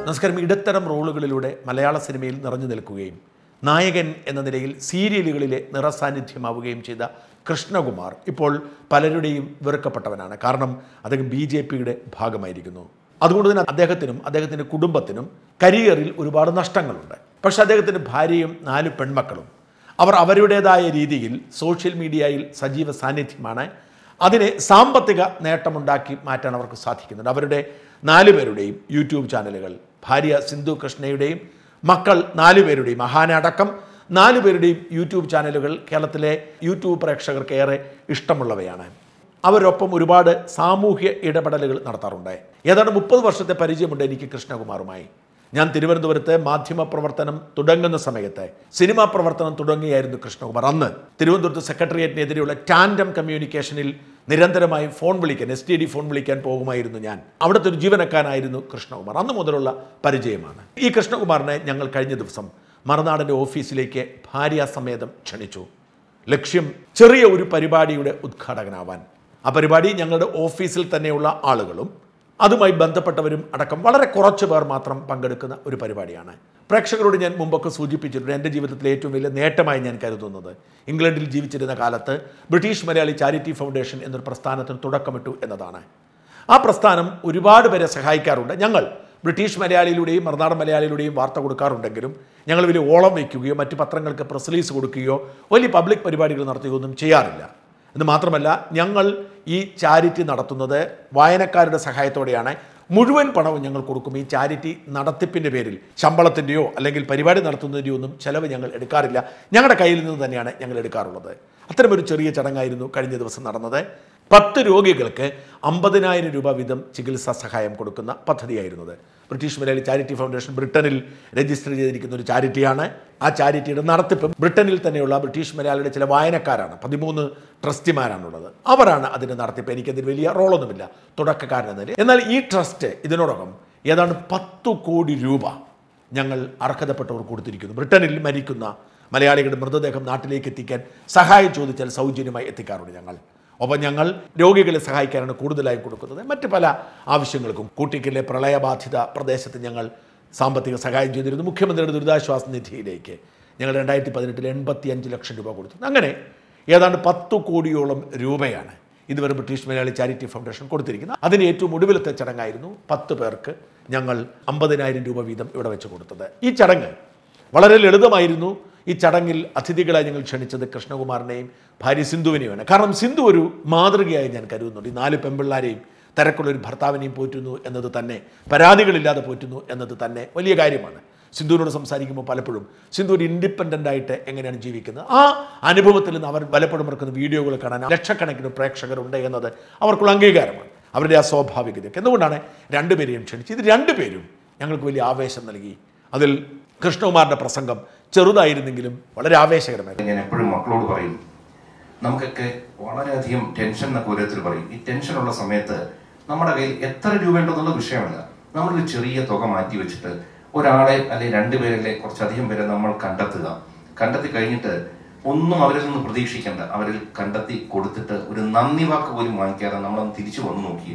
നമസ്കാരം ഇടത്തരം റോളുകളിലൂടെ മലയാള സിനിമയിൽ നിറഞ്ഞു നിൽക്കുകയും നായകൻ എന്ന നിലയിൽ സീരിയലുകളിലെ നിറസാന്നിധ്യമാവുകയും ചെയ്ത കൃഷ്ണകുമാർ ഇപ്പോൾ പലരുടെയും വെറുക്കപ്പെട്ടവനാണ് കാരണം അദ്ദേഹം ബി ജെ പിയുടെ ഭാഗമായിരിക്കുന്നു അതുകൊണ്ട് തന്നെ അദ്ദേഹത്തിനും അദ്ദേഹത്തിൻ്റെ കുടുംബത്തിനും കരിയറിൽ ഒരുപാട് നഷ്ടങ്ങളുണ്ട് പക്ഷേ അദ്ദേഹത്തിൻ്റെ ഭാര്യയും നാല് പെൺമക്കളും അവർ അവരുടേതായ രീതിയിൽ സോഷ്യൽ മീഡിയയിൽ സജീവ സാന്നിധ്യമാണ് അതിനെ സാമ്പത്തിക നേട്ടമുണ്ടാക്കി മാറ്റാൻ അവർക്ക് സാധിക്കുന്നുണ്ട് അവരുടെ നാല് പേരുടെയും യൂട്യൂബ് ചാനലുകൾ ഭാര്യ സിന്ധു കൃഷ്ണയുടെയും മക്കൾ നാല് പേരുടെയും മഹാന അടക്കം നാല് പേരുടെയും യൂട്യൂബ് ചാനലുകൾ കേരളത്തിലെ യൂട്യൂബ് പ്രേക്ഷകർക്ക് ഏറെ ഇഷ്ടമുള്ളവയാണ് അവരൊപ്പം ഒരുപാട് സാമൂഹ്യ ഇടപെടലുകൾ നടത്താറുണ്ട് ഏതാണ്ട് മുപ്പത് വർഷത്തെ പരിചയമുണ്ട് എനിക്ക് കൃഷ്ണകുമാറുമായി ഞാൻ തിരുവനന്തപുരത്ത് മാധ്യമ പ്രവർത്തനം തുടങ്ങുന്ന സമയത്ത് സിനിമാ പ്രവർത്തനം തുടങ്ങിയായിരുന്നു കൃഷ്ണകുമാർ അന്ന് തിരുവനന്തപുരത്ത് സെക്രട്ടേറിയറ്റിനെതിരെയുള്ള ടാൻഡം കമ്മ്യൂണിക്കേഷനിൽ നിരന്തരമായി ഫോൺ വിളിക്കാൻ എസ് ടി ഡി ഫോൺ വിളിക്കാൻ പോകുമായിരുന്നു ഞാൻ അവിടുത്തെ ഒരു ജീവനക്കാരനായിരുന്നു കൃഷ്ണകുമാർ അന്ന് മുതലുള്ള പരിചയമാണ് ഈ കൃഷ്ണകുമാറിനെ ഞങ്ങൾ കഴിഞ്ഞ ദിവസം മറുനാടൻ്റെ ഓഫീസിലേക്ക് ഭാര്യാസമേതം ക്ഷണിച്ചു ലക്ഷ്യം ചെറിയ ഒരു പരിപാടിയുടെ ഉദ്ഘാടകനാവാൻ ആ പരിപാടി ഞങ്ങളുടെ ഓഫീസിൽ തന്നെയുള്ള ആളുകളും അതുമായി ബന്ധപ്പെട്ടവരും അടക്കം വളരെ കുറച്ച് പേർ മാത്രം പങ്കെടുക്കുന്ന ഒരു പരിപാടിയാണ് പ്രേക്ഷകരോട് ഞാൻ മുമ്പൊക്കെ സൂചിപ്പിച്ചിട്ടുണ്ട് എൻ്റെ ജീവിതത്തിലെ ഏറ്റവും വലിയ നേട്ടമായി ഞാൻ കരുതുന്നത് ഇംഗ്ലണ്ടിൽ ജീവിച്ചിരുന്ന കാലത്ത് ബ്രിട്ടീഷ് മലയാളി ചാരിറ്റി ഫൗണ്ടേഷൻ എന്നൊരു പ്രസ്ഥാനത്തിന് തുടക്കമിട്ടു എന്നതാണ് ആ പ്രസ്ഥാനം ഒരുപാട് പേരെ സഹായിക്കാറുണ്ട് ഞങ്ങൾ ബ്രിട്ടീഷ് മലയാളിയിലൂടെയും മറുനാടൻ മലയാളിയിലൂടെയും വാർത്ത കൊടുക്കാറുണ്ടെങ്കിലും ഞങ്ങൾ വലിയ ഓളം വയ്ക്കുകയോ മറ്റ് പത്രങ്ങൾക്ക് പ്രസ് റിലീസ് കൊടുക്കുകയോ വലിയ പബ്ലിക് പരിപാടികൾ നടത്തുകയോ ഒന്നും ചെയ്യാറില്ല എന്ന് മാത്രമല്ല ഞങ്ങൾ ഈ ചാരിറ്റി നടത്തുന്നത് വായനക്കാരുടെ സഹായത്തോടെയാണ് മുഴുവൻ പണവും ഞങ്ങൾ കൊടുക്കും ഈ ചാരിറ്റി നടത്തിപ്പിൻ്റെ പേരിൽ ശമ്പളത്തിൻ്റെയോ അല്ലെങ്കിൽ പരിപാടി നടത്തുന്നതിൻ്റെയോ ഒന്നും ചിലവ് ഞങ്ങൾ എടുക്കാറില്ല ഞങ്ങളുടെ കയ്യിൽ നിന്ന് തന്നെയാണ് ഞങ്ങൾ എടുക്കാറുള്ളത് അത്തരമൊരു ചെറിയ ചടങ്ങായിരുന്നു കഴിഞ്ഞ ദിവസം നടന്നത് പത്ത് രോഗികൾക്ക് അമ്പതിനായിരം രൂപ വീതം ചികിത്സാ സഹായം കൊടുക്കുന്ന പദ്ധതിയായിരുന്നത് ബ്രിട്ടീഷ് മലയാളി ചാരിറ്റി ഫൗണ്ടേഷൻ ബ്രിട്ടനിൽ രജിസ്റ്റർ ചെയ്തിരിക്കുന്ന ഒരു ചാരിറ്റിയാണ് ആ ചാരിറ്റിയുടെ നടത്തിപ്പ് ബ്രിട്ടനിൽ തന്നെയുള്ള ബ്രിട്ടീഷ് മലയാളിയുടെ ചില വായനക്കാരാണ് പതിമൂന്ന് ട്രസ്റ്റിമാരാണുള്ളത് അവരാണ് അതിൻ്റെ നടത്തിപ്പ് എനിക്കതിൽ വലിയ റോളൊന്നുമില്ല തുടക്കക്കാരൻ എന്ന നിലയിൽ എന്നാൽ ഈ ട്രസ്റ്റ് ഇതിനോടകം ഏതാണ്ട് പത്തു കോടി രൂപ ഞങ്ങൾ അർഹതപ്പെട്ടവർ കൊടുത്തിരിക്കുന്നു ബ്രിട്ടനിൽ മരിക്കുന്ന മലയാളികളുടെ മൃതദേഹം നാട്ടിലേക്ക് എത്തിക്കാൻ സഹായം ചോദിച്ചാൽ സൗജന്യമായി എത്തിക്കാറുണ്ട് ഞങ്ങൾ ഒപ്പം ഞങ്ങൾ രോഗികളെ സഹായിക്കാനാണ് കൂടുതലായി കൊടുക്കുന്നത് മറ്റ് പല ആവശ്യങ്ങൾക്കും കൂട്ടിക്കലിലെ പ്രളയബാധിത പ്രദേശത്ത് ഞങ്ങൾ സാമ്പത്തിക സഹായം ചെയ്തിരുന്നു മുഖ്യമന്ത്രിയുടെ ദുരിതാശ്വാസ നിധിയിലേക്ക് ഞങ്ങൾ രണ്ടായിരത്തി പതിനെട്ടിൽ എൺപത്തി അഞ്ച് ലക്ഷം രൂപ കൊടുത്തു അങ്ങനെ ഏതാണ്ട് പത്തു കോടിയോളം രൂപയാണ് ഇതുവരെ ബ്രിട്ടീഷ് മലയാളി ചാരിറ്റി ഫൗണ്ടേഷൻ കൊടുത്തിരിക്കുന്നത് അതിന് ഏറ്റവും ഒടുവിലത്തെ ചടങ്ങായിരുന്നു പത്ത് പേർക്ക് ഞങ്ങൾ അമ്പതിനായിരം രൂപ വീതം ഇവിടെ വെച്ച് കൊടുത്തത് ഈ ചടങ്ങ് വളരെ ലളിതമായിരുന്നു ഈ ചടങ്ങിൽ അതിഥികളായി ഞങ്ങൾ ക്ഷണിച്ചത് കൃഷ്ണകുമാറിനെയും ഭാര്യ സിന്ധുവിനെയുമാണ് കാരണം സിന്ധു ഒരു മാതൃകയായി ഞാൻ കരുതുന്നുണ്ട് ഈ നാല് പെമ്പിള്ളാരെയും തിരക്കുള്ള ഒരു ഭർത്താവിനെയും പോറ്റുന്നു എന്നത് തന്നെ പരാതികളില്ലാതെ പോറ്റുന്നു എന്നത് തന്നെ വലിയ കാര്യമാണ് സിന്ധുവിനോട് സംസാരിക്കുമ്പോൾ പലപ്പോഴും സിന്ധു ഒരു ഇൻഡിപെൻഡൻ്റ് ആയിട്ട് എങ്ങനെയാണ് ജീവിക്കുന്നത് ആ അനുഭവത്തിൽ നിന്ന് അവർ പലപ്പോഴും ഇറക്കുന്ന വീഡിയോകൾ കാണാൻ ലക്ഷക്കണക്കിന് പ്രേക്ഷകരുണ്ട് എന്നത് അവർക്കുള്ള അംഗീകാരമാണ് അവരുടെ ആ സ്വാഭാവികതയൊക്കെ എന്തുകൊണ്ടാണ് രണ്ടുപേരെയും ക്ഷണിച്ച് ഇത് രണ്ടുപേരും ഞങ്ങൾക്ക് വലിയ ആവേശം നൽകി അതിൽ കൃഷ്ണകുമാറിൻ്റെ പ്രസംഗം ചെറുതായിരുന്നെങ്കിലും വളരെ ആവേശകരമായിരുന്നു ഞാൻ എപ്പോഴും മക്കളോട് പറയും നമുക്കൊക്കെ വളരെയധികം ടെൻഷൻ എന്നൊക്കെ ഓരോരുത്തർ പറയും ഈ ടെൻഷനുള്ള സമയത്ത് നമ്മുടെ കയ്യിൽ എത്ര രൂപ ഉണ്ടെന്നുള്ള വിഷയമല്ല നമ്മളൊരു ചെറിയ തുക മാറ്റി വെച്ചിട്ട് ഒരാളെ അല്ലെങ്കിൽ രണ്ടുപേരല്ലേ കുറച്ചധികം പേരെ നമ്മൾ കണ്ടെത്തുക കണ്ടെത്തി കഴിഞ്ഞിട്ട് ഒന്നും അവരിൽ നിന്ന് പ്രതീക്ഷിക്കേണ്ട അവരിൽ കണ്ടെത്തി കൊടുത്തിട്ട് ഒരു നന്ദി വാക്ക് പോലും വാങ്ങിക്കാതെ നമ്മളൊന്ന് തിരിച്ചു വന്നു നോക്കി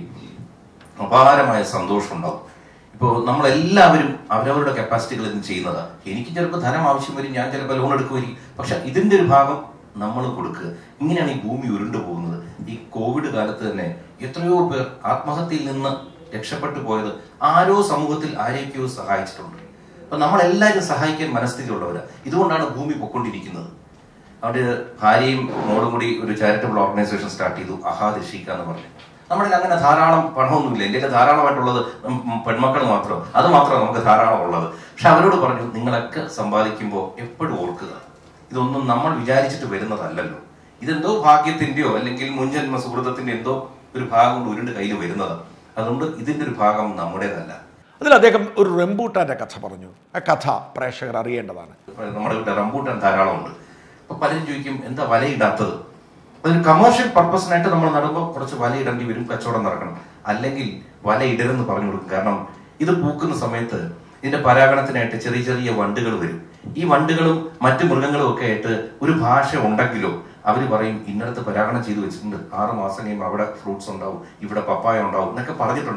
അപാരമായ സന്തോഷം ഉണ്ടാവും ഇപ്പോൾ നമ്മളെല്ലാവരും അവരവരുടെ കപ്പാസിറ്റികൾ ഇന്ന് ചെയ്യുന്നത് എനിക്ക് ചിലപ്പോൾ ധനം ആവശ്യം വരും ഞാൻ ചിലപ്പോൾ ലോൺ എടുക്കുമായിരിക്കും പക്ഷെ ഇതിന്റെ ഒരു ഭാഗം നമ്മൾ കൊടുക്കുക ഇങ്ങനെയാണ് ഈ ഭൂമി ഉരുണ്ടു പോകുന്നത് ഈ കോവിഡ് കാലത്ത് തന്നെ എത്രയോ പേർ ആത്മഹത്യയിൽ നിന്ന് രക്ഷപ്പെട്ടു പോയത് ആരോ സമൂഹത്തിൽ ആരെയൊക്കെയോ സഹായിച്ചിട്ടുണ്ട് അപ്പൊ നമ്മളെല്ലാവരും സഹായിക്കാൻ മനസ്ഥിതിയുള്ളവരാ ഇതുകൊണ്ടാണ് ഭൂമി പൊക്കൊണ്ടിരിക്കുന്നത് അവര് ഭാര്യയും മോളും കൂടി ഒരു ചാരിറ്റബിൾ ഓർഗനൈസേഷൻ സ്റ്റാർട്ട് ചെയ്തു അഹാദിഷിക്ക എന്ന് പറഞ്ഞു നമ്മുടെ അങ്ങനെ ധാരാളം പണമൊന്നുമില്ല എൻ്റെ ധാരാളമായിട്ടുള്ളത് ഉം ഉം പെൺമക്കൾ മാത്രം അത് മാത്രമാണ് നമുക്ക് ധാരാളം ഉള്ളത് പക്ഷെ അവരോട് പറഞ്ഞു നിങ്ങളൊക്കെ സമ്പാദിക്കുമ്പോൾ എപ്പോഴും ഓർക്കുക ഇതൊന്നും നമ്മൾ വിചാരിച്ചിട്ട് വരുന്നതല്ലല്ലോ ഇതെന്തോ ഭാഗ്യത്തിന്റെയോ അല്ലെങ്കിൽ മുൻജന്മ സുഹൃത്തത്തിന്റെ എന്തോ ഒരു ഭാഗം കൊണ്ട് ഉരുണ്ട് കയ്യിൽ വരുന്നതാണ് അതുകൊണ്ട് ഇതിന്റെ ഒരു ഭാഗം നമ്മുടേതല്ല അതിൽ അദ്ദേഹം ഒരു റെമ്പൂട്ടാൻ്റെ കഥ പറഞ്ഞു ആ കഥ പ്രേക്ഷകർ അറിയേണ്ടതാണ് നമ്മുടെ ഇവിടെ റംബൂട്ടാൻ ധാരാളമുണ്ട് അപ്പൊ പലരും ചോദിക്കും എന്താ വലയിടാത്തത് അതൊരു കമേഴ്ഷ്യൽ പർപ്പസിനായിട്ട് നമ്മൾ നടുമ്പോൾ കുറച്ച് വലയിടേണ്ടി വരും കച്ചവടം നടക്കണം അല്ലെങ്കിൽ വലയിടരുന്ന് പറഞ്ഞു കൊടുക്കും കാരണം ഇത് പൂക്കുന്ന സമയത്ത് ഇതിന്റെ പരാഗണത്തിനായിട്ട് ചെറിയ ചെറിയ വണ്ടുകൾ വരും ഈ വണ്ടുകളും മറ്റു മൃഗങ്ങളും ഒക്കെ ആയിട്ട് ഒരു ഭാഷ ഉണ്ടെങ്കിലോ അവർ പറയും ഇന്നടത്ത് പരാഗണം ചെയ്തു വെച്ചിട്ടുണ്ട് ആറ് മാസം കഴിയുമ്പോൾ അവിടെ ഫ്രൂട്ട്സ് ഉണ്ടാവും ഇവിടെ പപ്പായ ഉണ്ടാവും എന്നൊക്കെ പറഞ്ഞിട്ടുണ്ടാവും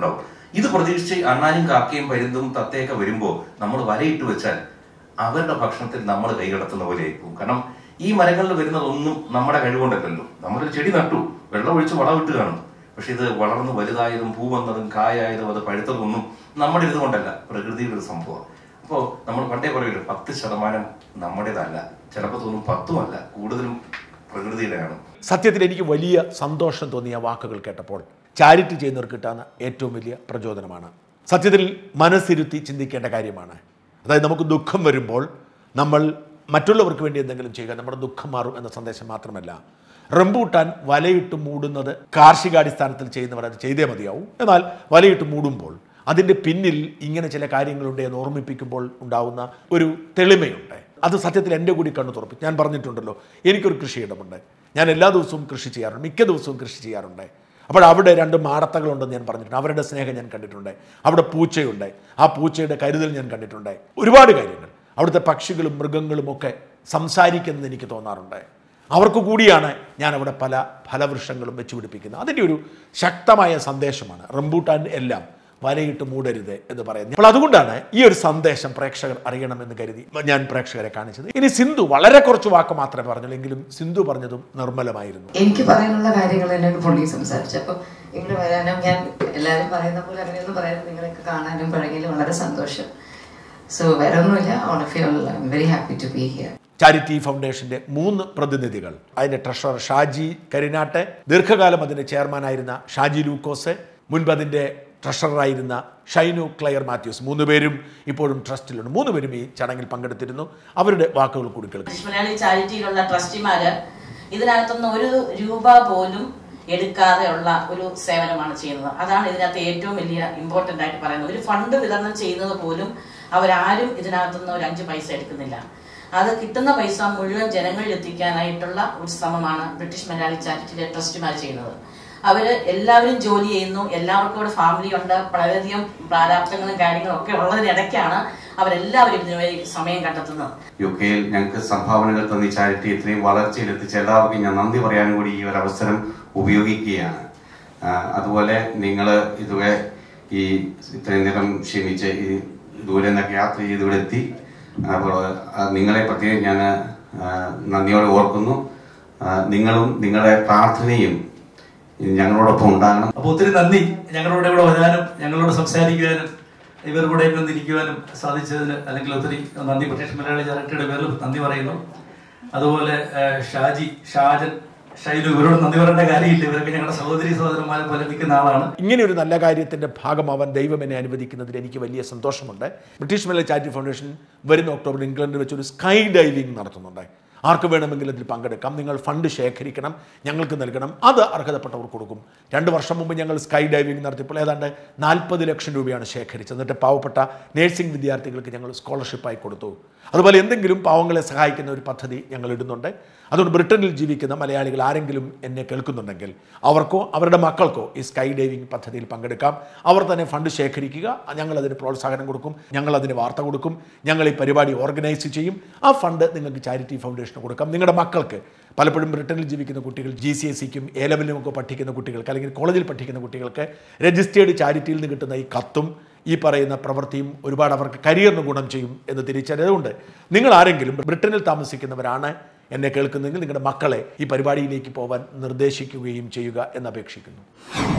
ഇത് പ്രതീക്ഷിച്ച് അണ്ണാനും കാക്കയും പരുന്തും തത്തയൊക്കെ വരുമ്പോൾ നമ്മൾ വലയിട്ട് വെച്ചാൽ അവരുടെ ഭക്ഷണത്തിൽ നമ്മൾ കൈകടത്തുന്ന പോലെ ആയിപ്പോകും കാരണം ഈ മരങ്ങളിൽ വരുന്നതൊന്നും നമ്മുടെ കഴിവുകൊണ്ടല്ലല്ലോ നമ്മളൊരു ചെടി നട്ടു വെള്ളം ഒഴിച്ച് വളമിട്ട് കാണും പക്ഷെ ഇത് വളർന്ന് വലുതായതും പൂ വന്നതും കായായതും അത് പഴുത്തതൊന്നും നമ്മുടെ ഇത് കൊണ്ടല്ല പ്രകൃതിയുടെ ഒരു സംഭവം അപ്പോൾ നമ്മൾ പണ്ടേ പറയല്ലോ പത്ത് ശതമാനം നമ്മുടേതല്ല ചിലപ്പോൾ തോന്നും പത്തുമല്ല കൂടുതലും പ്രകൃതിയുടെയാണ് സത്യത്തിൽ എനിക്ക് വലിയ സന്തോഷം തോന്നിയ വാക്കുകൾ കേട്ടപ്പോൾ ചാരിറ്റി ചെയ്യുന്നവർക്ക് കിട്ടാവുന്ന ഏറ്റവും വലിയ പ്രചോദനമാണ് സത്യത്തിൽ മനസ്സിരുത്തി ചിന്തിക്കേണ്ട കാര്യമാണ് അതായത് നമുക്ക് ദുഃഖം വരുമ്പോൾ നമ്മൾ മറ്റുള്ളവർക്ക് വേണ്ടി എന്തെങ്കിലും ചെയ്യുക നമ്മുടെ ദുഃഖം മാറും എന്ന സന്ദേശം മാത്രമല്ല റംബൂട്ടാൻ വലയിട്ട് മൂടുന്നത് കാർഷികാടിസ്ഥാനത്തിൽ ചെയ്യുന്നവർ അത് ചെയ്തേ മതിയാവും എന്നാൽ വലയിട്ട് മൂടുമ്പോൾ അതിൻ്റെ പിന്നിൽ ഇങ്ങനെ ചില കാര്യങ്ങളുണ്ട് എന്ന് ഓർമ്മിപ്പിക്കുമ്പോൾ ഉണ്ടാവുന്ന ഒരു തെളിമയുണ്ട് അത് സത്യത്തിൽ എൻ്റെ കൂടി കണ്ണു തുറപ്പിക്കും ഞാൻ പറഞ്ഞിട്ടുണ്ടല്ലോ എനിക്കൊരു കൃഷിയിടമുണ്ട് ഞാൻ എല്ലാ ദിവസവും കൃഷി ചെയ്യാറുണ്ട് മിക്ക ദിവസവും കൃഷി ചെയ്യാറുണ്ട് അപ്പോൾ അവിടെ രണ്ട് മാടത്തകളുണ്ടെന്ന് ഞാൻ പറഞ്ഞിട്ടുണ്ട് അവരുടെ സ്നേഹം ഞാൻ കണ്ടിട്ടുണ്ട് അവിടെ പൂച്ചയുണ്ട് ആ പൂച്ചയുടെ കരുതൽ ഞാൻ കണ്ടിട്ടുണ്ട് ഒരുപാട് കാര്യങ്ങൾ അവിടുത്തെ പക്ഷികളും മൃഗങ്ങളും ഒക്കെ സംസാരിക്കുന്നത് എനിക്ക് തോന്നാറുണ്ട് അവർക്ക് കൂടിയാണ് ഞാൻ അവിടെ പല ഫലവൃക്ഷങ്ങളും വെച്ച് പിടിപ്പിക്കുന്നത് അതിൻ്റെ ഒരു ശക്തമായ സന്ദേശമാണ് റംബൂട്ടാൻ എല്ലാം വലയിട്ട് മൂടരുത് എന്ന് പറയുന്നത് അപ്പോൾ അതുകൊണ്ടാണ് ഈ ഒരു സന്ദേശം പ്രേക്ഷകർ അറിയണമെന്ന് കരുതി ഞാൻ പ്രേക്ഷകരെ കാണിച്ചത് ഇനി സിന്ധു വളരെ കുറച്ച് വാക്ക് മാത്രമേ പറഞ്ഞുള്ളൂ എങ്കിലും സിന്ധു പറഞ്ഞതും നിർമ്മലമായിരുന്നു എനിക്ക് പറയാനുള്ള കാര്യങ്ങൾ എന്നോട് പുള്ളി സംസാരിച്ചു അപ്പോൾ ഇവിടെ വരാനും ഞാൻ എല്ലാവരും പറയുന്ന പോലെ അങ്ങനെയൊന്നും പറയാൻ നിങ്ങളൊക്കെ കാണാനും പഴകിയതിൽ വളരെ സന്തോഷം സോ വേറെ ഒന്നുമില്ല all of you I am very happy to be here charity ഫൗണ്ടേഷന്റെ മൂന്ന് പ്രതിനിധികൾ അതിന്റെ ട്രഷറർ ഷാജി കരിനാട്ടെ ദീർഘകാലം അതിന്റെ ചെയർമാനായിരുന്ന ഷാജി ലൂക്കോസ് മുൻപ് അതിന്റെ ട്രഷററായിരുന്ന ഷൈനു ക്ലയർ മാത്യൂസ് മൂന്ന് പേരും ഇപ്പോഴും ട്രസ്റ്റിലുണ്ട് മൂന്ന് പേരും ഈ ചടങ്ങിൽ പങ്കെടുത്തിരുന്നു അവരുടെ വാക്കുകൾ കൂടി കേൾക്കും ബ്രിട്ടീഷ് മലയാളി ചാരിറ്റിയിലുള്ള ട്രസ്റ്റിമാര് ഇതിനകത്തുനിന്ന് ഒരു രൂപ പോലും എടുക്കാതെ ഉള്ള ഒരു സേവനമാണ് ചെയ്യുന്നത് അതാണ് ഇതിനകത്ത് ഏറ്റവും വലിയ ഇമ്പോർട്ടന്റ് ആയിട്ട് പറയുന്നത് ഒരു ഫണ്ട് വിതരണം ചെയ്യുന്നത് പോലും അവരാരും ഇതിനകത്തുനിന്ന് ഒരു അഞ്ച് പൈസ എടുക്കുന്നില്ല അത് കിട്ടുന്ന പൈസ മുഴുവൻ ജനങ്ങളിൽ എത്തിക്കാനായിട്ടുള്ള ഒരു ശ്രമമാണ് ബ്രിട്ടീഷ് മലയാളി ചാരിറ്റിയിലെ ട്രസ്റ്റിമാർ ചെയ്യുന്നത് അവര് എല്ലാവരും ജോലി ചെയ്യുന്നു എല്ലാവർക്കും ഇവിടെ ഫാമിലി ഉണ്ട് വളരെയധികം പ്രാരാബ്ദങ്ങളും കാര്യങ്ങളും ഒക്കെ ഉള്ളതിനിടയ്ക്കാണ് അവരെല്ലാവരും ഇതിനു വേണ്ടി സമയം കണ്ടെത്തുന്നത് യു കെയിൽ ഞങ്ങൾക്ക് സംഭാവനകൾ തന്നി ചാരിറ്റി ഇത്രയും വളർച്ചയിൽ എത്തിച്ച എല്ലാവർക്കും ഞാൻ നന്ദി പറയാനും കൂടി ഈ ഒരു അവസരം ഉപയോഗിക്കുകയാണ് ആ, അതുപോലെ നിങ്ങൾ ഇതുവരെ ഈ ഇത്രയും നേരം ക്ഷമിച്ച് ഈ ദൂരെ നിന്നൊക്കെ യാത്ര ചെയ്ത് ഇവിടെ എത്തി അപ്പോൾ ആ, നിങ്ങളെ പ്രത്യേകം ഞാൻ ആ, നന്ദിയോടെ ഓർക്കുന്നു ആ, നിങ്ങളും നിങ്ങളുടെ പ്രാർത്ഥനയും ഞങ്ങളോടൊപ്പം ഉണ്ടാകണം അപ്പോൾ ഒത്തിരി നന്ദി ഞങ്ങളോട് ഇവിടെ വരാനും ഞങ്ങളോട് സംസാരിക്കുവാനും ഇവർ കൂടെ വന്നിരിക്കുവാനും സാധിച്ചതിന് അല്ലെങ്കിൽ ഒത്തിരി നന്ദി ബ്രിട്ടീഷ് മലയാളി ചാരിറ്റിയുടെ പേരിൽ നന്ദി പറയുന്നു അതുപോലെ ഏഹ്, ഷാജി ഷാജൻ ഷൈലു ഇവരോട് നന്ദി പറയേണ്ട കാര്യമില്ല ഇവരൊക്കെ ഞങ്ങളുടെ സഹോദരി സഹോദരന്മാരെ പോലെ നിൽക്കുന്ന ആളാണ് ഇങ്ങനെ ഒരു നല്ല കാര്യത്തിന്റെ ഭാഗമാവാൻ ദൈവം എന്നെ അനുവദിക്കുന്നതിൽ എനിക്ക് വലിയ സന്തോഷമുണ്ട് ബ്രിട്ടീഷ് മലയാളി ചാരിറ്റി ഫൗണ്ടേഷൻ വരുന്ന ഒക്ടോബറിൽ ഇംഗ്ലണ്ടിൽ വെച്ചൊരു സ്കൈ ഡൈവിംഗ് നടത്തുന്നുണ്ട് ആർക്ക് വേണമെങ്കിലും അതിൽ പങ്കെടുക്കാം നിങ്ങൾ ഫണ്ട് ശേഖരിക്കണം ഞങ്ങൾക്ക് നൽകണം അത് അർഹതപ്പെട്ടവർ കൊടുക്കും രണ്ട് വർഷം മുമ്പ് ഞങ്ങൾ സ്കൈ ഡൈവിംഗ് നടത്തിയപ്പോൾ ഏതാണ്ട് നാൽപ്പത് ലക്ഷം രൂപയാണ് ശേഖരിച്ചത് എന്നിട്ട് പാവപ്പെട്ട നേഴ്സിംഗ് വിദ്യാർത്ഥികൾക്ക് ഞങ്ങൾ സ്കോളർഷിപ്പായി കൊടുത്തു അതുപോലെ എന്തെങ്കിലും പാവങ്ങളെ സഹായിക്കുന്ന ഒരു പദ്ധതി ഞങ്ങൾ ഇടുന്നുണ്ട് അതുകൊണ്ട് ബ്രിട്ടനിൽ ജീവിക്കുന്ന മലയാളികൾ ആരെങ്കിലും എന്നെ കേൾക്കുന്നുണ്ടെങ്കിൽ അവർക്കോ അവരുടെ മക്കൾക്കോ ഈ സ്കൈ ഡൈവിംഗ് പദ്ധതിയിൽ പങ്കെടുക്കാം അവർ തന്നെ ഫണ്ട് ശേഖരിക്കുക ഞങ്ങൾ അതിന് പ്രോത്സാഹനം കൊടുക്കും ഞങ്ങൾ അതിന് വാർത്ത കൊടുക്കും ഞങ്ങൾ ഈ പരിപാടി ഓർഗനൈസ് ചെയ്യും ആ ഫണ്ട് നിങ്ങൾക്ക് ചാരിറ്റി ഫൗണ്ടേഷന് കൊടുക്കാം നിങ്ങളുടെ മക്കൾക്ക് പലപ്പോഴും ബ്രിട്ടനിൽ ജീവിക്കുന്ന കുട്ടികൾ ജി സി എസ് സിക്കും എ ലെവലിലും ഒക്കെ പഠിക്കുന്ന കുട്ടികൾക്ക് അല്ലെങ്കിൽ കോളേജിൽ പഠിക്കുന്ന കുട്ടികൾക്ക് രജിസ്റ്റേർഡ് ചാരിറ്റിയിൽ നിന്ന് കിട്ടുന്ന ഈ കത്തും ഈ പറയുന്ന പ്രവൃത്തിയും ഒരുപാട് അവർക്ക് കരിയറിന് ഗുണം ചെയ്യും എന്ന് തിരിച്ചറിയതുകൊണ്ട് നിങ്ങൾ ആരെങ്കിലും ബ്രിട്ടനിൽ താമസിക്കുന്നവരാണ് എന്നെ കേൾക്കുന്നതെങ്കിൽ നിങ്ങളുടെ മക്കളെ ഈ പരിപാടിയിലേക്ക് പോകാൻ നിർദ്ദേശിക്കുകയും ചെയ്യുക എന്ന് അപേക്ഷിക്കുന്നു